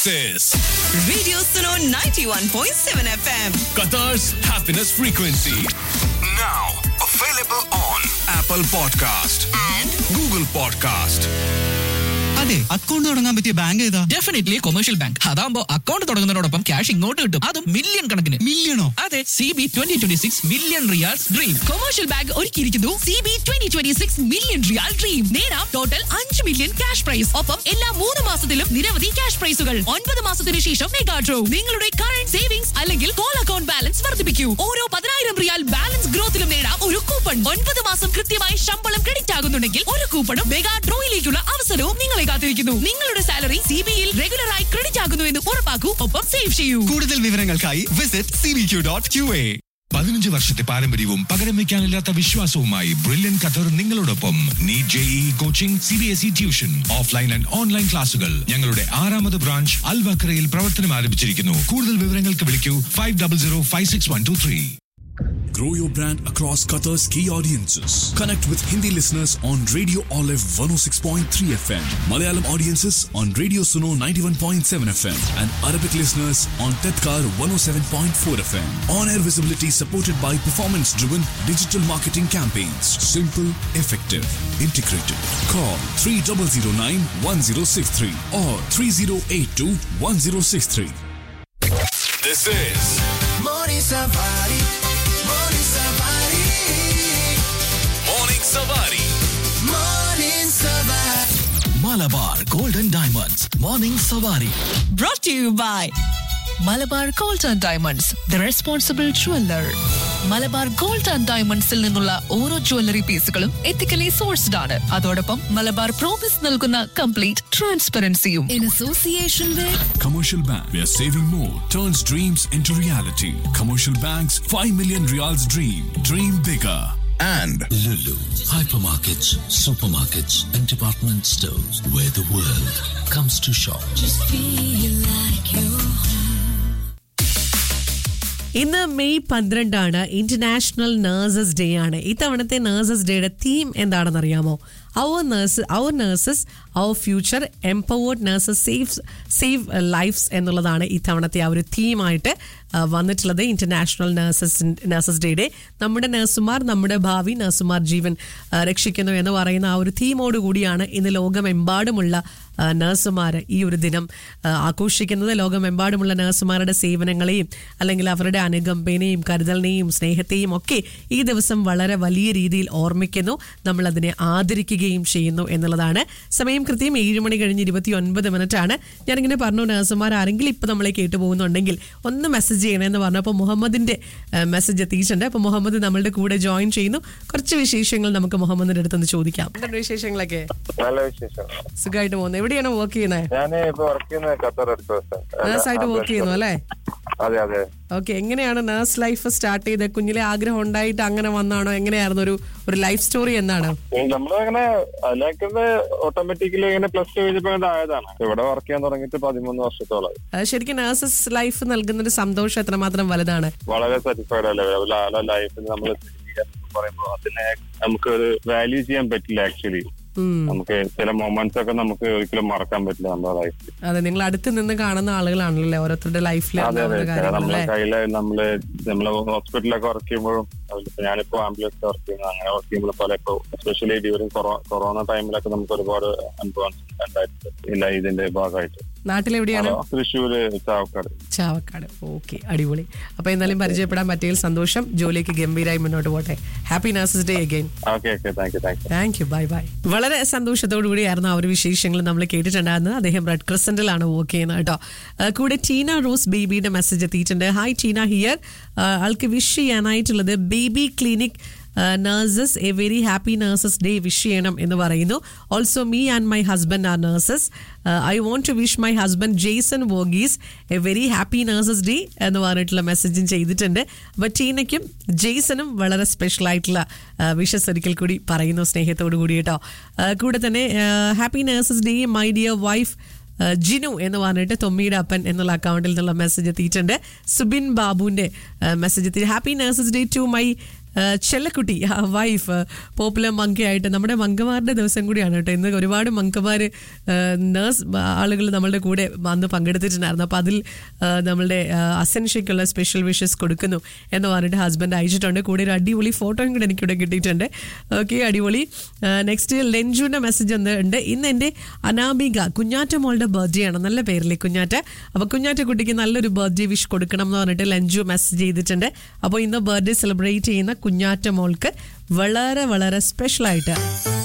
This Radio Suno 91.7 FM. Qatar's happiness frequency. Now available on Apple Podcast And Google Podcast. അതെ account തുടങ്ങാൻ പറ്റിയ bank ഏതാ definitely commercial bank അതാകുമ്പോൾ account തുടങ്ങുന്നതിനോടൊപ്പം cash ഇങ്ങോട്ട് കിട്ടും അതും മില്യൺ കണക്കിന് മില്യണോ അതെ C B twenty twenty six million riyals dream commercial bank ഒരുക്കിയിരിക്കുന്നു C B twenty twenty six million riyal dream നേടാം ടോട്ടൽ അഞ്ച് മില്യൺ ക്യാഷ് പ്രൈസ് ഒപ്പം എല്ലാ മൂന്ന് മാസത്തിലും നിരവധി ക്യാഷ് പ്രൈസുകൾ ഒൻപത് മാസത്തിന് ശേഷം മെഗാ ഡ്രോ നിങ്ങളുടെ കറന്റ് സേവിങ്സ് അല്ലെങ്കിൽ കോൾ അക്കൗണ്ട് ബാലൻസ് വർദ്ധിപ്പിക്കൂ ഓരോ പതിനായിരം റിയാൽ ബാലൻസ് ഗ്രോത്തിലും നേടാം ഒരു കൂപ്പൺ ഒൻപത് മാസം കൃത്യമായി ശമ്പളം ക്രെഡിറ്റ് ആകുന്നുണ്ടെങ്കിൽ ഒരു കൂപ്പണും മെഗാ ഡ്രോയിലേക്കുള്ള അവസരവും നിങ്ങളെ കാത്തിരിക്കുന്നു നിങ്ങളുടെ സാലറി സി ബിയിൽ റെഗുലറായി ക്രെഡിറ്റ് ആകുന്നു എന്ന് ഉറപ്പാക്കൂ ഒപ്പം സേവ് ചെയ്യൂ കൂടുതൽ വിവരങ്ങൾക്കായി visit C B Q dot Q A പതിനഞ്ച് വർഷത്തെ പാരമ്പര്യവും പകരം വെക്കാനില്ലാത്ത വിശ്വാസവുമായി ബ്രില്യൻ ഖത്തർ നിങ്ങളോടൊപ്പം NEET JEE coaching C B S E tuition offline and online ക്ലാസുകൾ ഞങ്ങളുടെ ആറാമത് ബ്രാഞ്ച് അൽവക്രയിൽ പ്രവർത്തനം ആരംഭിച്ചിരിക്കുന്നു കൂടുതൽ വിവരങ്ങൾക്ക് വിളിക്കൂ five double zero five six one two three Grow your brand across Qatar's key audiences. Connect with Hindi listeners on Radio Olive 106.3 FM, Malayalam audiences on Radio Suno 91.7 FM, and Arabic listeners on Tedkar 107.4 FM. On air visibility supported by performance driven digital marketing campaigns. Simple, effective, integrated. Call 3009 1063 or 3082 1063. This is Morning Safari. Morning Safari. Morning Savari. Morning Safari. Malabar golden diamonds morning Savari brought to you by Malabar gold and diamonds the responsible jeweller Malabar gold and ഡയമണ്ട്സിൽ നിന്നുള്ള ഓരോ jewellery പീസുകളും ethically sourced ആണ് അതോടൊപ്പം Malabar promise നൽകുന്ന complete ട്രാൻസ്പെറൻസിയും in association with Commercial Bank, where saving more turns dreams into reality. Commercial Bank's 5 million reals dream. Dream bigger. And Lulu, hypermarkets, supermarkets, and department stores where the world comes to shop. ഇന്ന് May പന്ത്രണ്ടാണ് international nurses day ആണ് ഇത്തവണത്തെ nurses ഡേയുടെ theme എന്താണെന്ന് അറിയാമോ our nurse our nurses our future empowered nurses save save lives എന്നുള്ളതാണ് ഇത്തവണത്തെ ആ ഒരു തീമായിട്ട് വന്നിട്ടുള്ളത് ഇന്റർനാഷണൽ നഴ്സസ് നഴ്സസ് ഡേയുടെ നമ്മുടെ നഴ്സുമാർ നമ്മുടെ ഭാവി നഴ്സുമാർ ജീവൻ ആ, രക്ഷിക്കുന്നു എന്ന് പറയുന്ന ആ ഒരു തീമോട് കൂടിയാണ് ഇന്ന് ലോകമെമ്പാടുമുള്ള ആ, നഴ്സുമാർ ഈ ഒരു ദിനം ആ, ആഘോഷിക്കുന്നത് ലോകമെമ്പാടുമുള്ള നഴ്സുമാരുടെ സേവനങ്ങളെയും അല്ലെങ്കിൽ അവരുടെ അനുകമ്പനെയും കരുതലിനെയും സ്നേഹത്തെയും ഒക്കെ ഈ ദിവസം വളരെ വലിയ രീതിയിൽ ഓർമ്മിക്കുന്നു നമ്മൾ അതിനെ ആദരിക്കുകയും ചെയ്യുന്നു എന്നുള്ളതാണ് സമയം കൃത്യം ഏഴ് മണി കഴിഞ്ഞ് ഇരുപത്തി ഒൻപത് മിനിറ്റ് ആണ് ഞാനിങ്ങനെ പറഞ്ഞു നഴ്സുമാർ ആരെങ്കിലും ഇപ്പൊ നമ്മളെ കേട്ടു പോകുന്നുണ്ടെങ്കിൽ ഒന്ന് മെസ്സേജ് ചെയ്യണമെന്ന് പറഞ്ഞപ്പോൾ മുഹമ്മദിന്റെ മെസ്സേജ് എത്തിയിട്ടുണ്ട് അപ്പൊ മുഹമ്മദ് നമ്മളുടെ കൂടെ ജോയിൻ ചെയ്യുന്നു കുറച്ച് വിശേഷങ്ങൾ നമുക്ക് മുഹമ്മദിന്റെ അടുത്തൊന്ന് ചോദിക്കാം എന്താണ് വിശേഷങ്ങളൊക്കെ നല്ല വിശേഷം സുഖമായിട്ട് പോകുന്നു എവിടെയാണ് വർക്ക് ചെയ്യുന്നത് ഞാൻ ഇപ്പൊ വർക്ക് ചെയ്യുന്നത് ഖത്തർ അടുത്ത നേഴ്സായിട്ട് വർക്ക് ചെയ്യുന്നു അല്ലേ അതെ അതെ ഓക്കെ എങ്ങനെയാണ് നേഴ്സ് ലൈഫ് സ്റ്റാർട്ട് ചെയ്ത് കുഞ്ഞിലെ ആഗ്രഹം ഉണ്ടായിട്ട് അങ്ങനെ വന്നാണോ എങ്ങനെയായിരുന്നു ഒരു ഒരു ലൈഫ് സ്റ്റോറി എന്താണ് നമ്മളിങ്ങനെ അതിനൊക്കെ ഓട്ടോമാറ്റിക്കലി ഇങ്ങനെ പ്ലസ് ടു കഴിഞ്ഞപ്പോ ഇങ്ങനെ ആയതാണ് ഇവിടെ വർക്ക് ചെയ്യാൻ തുടങ്ങിയിട്ട് പതിമൂന്ന് വർഷത്തോളായി ആ, ശരിക്കും നേഴ്സസ് ലൈഫ് നൽകുന്ന ഒരു സന്തോഷം എത്രമാത്രം വലുതാണ് വളരെ സാറ്റിസ്ഫൈഡ് അല്ലേ അവരുടെ ലൈഫിൽ നമ്മൾ പറയുമ്പോൾ അതിനെ നമുക്ക് ഒരു വാല്യൂ ചെയ്യാൻ പറ്റില്ല ആക്ച്വലി ഉം. നമുക്ക് ചില മൊമെന്റ്സ് ഒക്കെ നമുക്ക് ഒരിക്കലും മറക്കാൻ പറ്റില്ല നമ്മുടെ ലൈഫിൽ അതെ നിങ്ങൾ അടുത്ത് നിന്ന് കാണുന്ന ആളുകളാണല്ലോ ഓരോരുത്തരുടെ ലൈഫിൽ അതെ അതെ കാര്യങ്ങൾ നമ്മളെ അല്ലേ കയ്യില് നമ്മള് നമ്മള് ഹോസ്പിറ്റലൊക്കെ വർക്ക് ചെയ്യുമ്പോഴും അതിലിപ്പോ ഞാനിപ്പോ ആംബുലൻസ് വർക്ക് ചെയ്യുന്നത് അങ്ങനെ വർക്ക് ചെയ്യുമ്പോൾ പോലെ ഇപ്പൊ എസ്പെഷ്യലി ഡ്യൂറിങ് കൊറോണ ടൈമിലൊക്കെ നമുക്ക് ഒരുപാട് അനുഭവം ഉണ്ടായിട്ടുണ്ട് ഇല്ല ഇതിന്റെ ഭാഗമായിട്ട് നാട്ടിലെവിടെയാണ് തൃശ്ശൂര് ചാവക്കാട് ചാവക്കാട് ഓക്കെ അടിപൊളി അപ്പൊ എന്നാലും പരിചയപ്പെടാൻ പറ്റിയതിൽ സന്തോഷം ജോലിക്ക് ഗംഭീരമായി മുന്നോട്ട് പോട്ടെ happy nurses day again okay okay thank you thank you thank you bye bye വളരെ സന്തോഷത്തോടു കൂടിയായിരുന്നു ആ ഒരു വിശേഷങ്ങൾ നമ്മൾ കേട്ടിട്ടുണ്ടായിരുന്നത് അദ്ദേഹം റെഡ് ക്രിസന്റിലാണ് വർക്ക് ചെയ്യുന്നത് കേട്ടോ ആ, കൂടെ ടീന റോസ് ബേബിയുടെ മെസ്സേജ് എത്തിയിട്ടുണ്ട് ഹായ് ടീന ഹിയർ ആൾക്ക് വിഷ് ചെയ്യാനായിട്ടുള്ളത് baby clinic nurses a very happy nurses day wish ചെയ്യണം എന്ന് പറയുന്നു also me and my husband are nurses I want to wish my husband Jaison Varghese a very happy nurses day എന്ന് പറഞ്ഞിട്ടുള്ള മെസ്സേജും ചെയ്തിട്ടുണ്ട് അപ്പോൾ ടീനയ്ക്കും ജെയ്സനും വളരെ സ്പെഷ്യൽ ആയിട്ടുള്ള വിഷസ് ഒരിക്കൽ കൂടി പറയുന്നു സ്നേഹത്തോടു കൂടി കേട്ടോ ആ, കൂടെ തന്നെ happy nurses day my dear wife uh Jinu എന്ന് പറഞ്ഞിട്ട് തൊമ്മിയുടെ അപ്പൻ എന്നുള്ള അക്കൗണ്ടിൽ നിന്നുള്ള മെസ്സേജ് എത്തിയിട്ടുണ്ട് സുബിൻ ബാബുവിന്റെ മെസ്സേജ് എത്തി happy nurses day to my ah, ചെല്ലക്കുട്ടി വൈഫ് പോപ്പുലർ മങ്കയായിട്ട് നമ്മുടെ മങ്കമാരുടെ ദിവസം കൂടിയാണ് കേട്ടോ ഇന്ന് ഒരുപാട് മങ്കമാർ നേഴ്സ് ആളുകൾ നമ്മളുടെ കൂടെ അന്ന് പങ്കെടുത്തിട്ടുണ്ടായിരുന്നു അപ്പോൾ അതിൽ ആ, നമ്മളുടെ അസെൻഷ്യക്കുള്ള സ്പെഷ്യൽ വിഷസ് കൊടുക്കുന്നു എന്ന് പറഞ്ഞിട്ട് ഹസ്ബൻഡ് അയച്ചിട്ടുണ്ട് കൂടെ ഒരു അടിപൊളി ഫോട്ടോയും കൂടെ എനിക്കിവിടെ കിട്ടിയിട്ടുണ്ട് ഓക്കെ അടിപൊളി നെക്സ്റ്റ് ലെഞ്ചുവിൻ്റെ മെസ്സേജ് ഒന്ന് ഉണ്ട് ഇന്ന് എൻ്റെ അനാമിക കുഞ്ഞാറ്റ മോളുടെ ബർത്ത്ഡേ ആണ് നല്ല പേരില്ലേ കുഞ്ഞാറ്റ അപ്പോൾ കുഞ്ഞാറ്റ കുട്ടിക്ക് നല്ലൊരു ബർത്ത്ഡേ വിഷ് കൊടുക്കണം എന്ന് പറഞ്ഞിട്ട് ലഞ്ചു മെസ്സേജ് ചെയ്തിട്ടുണ്ട് അപ്പോൾ ഇന്ന് ബർത്ത്ഡേ സെലിബ്രേറ്റ് ചെയ്യുന്ന കുഞ്ഞാറ്റ മോൾക്ക് വളരെ വളരെ സ്പെഷ്യലായിട്ട്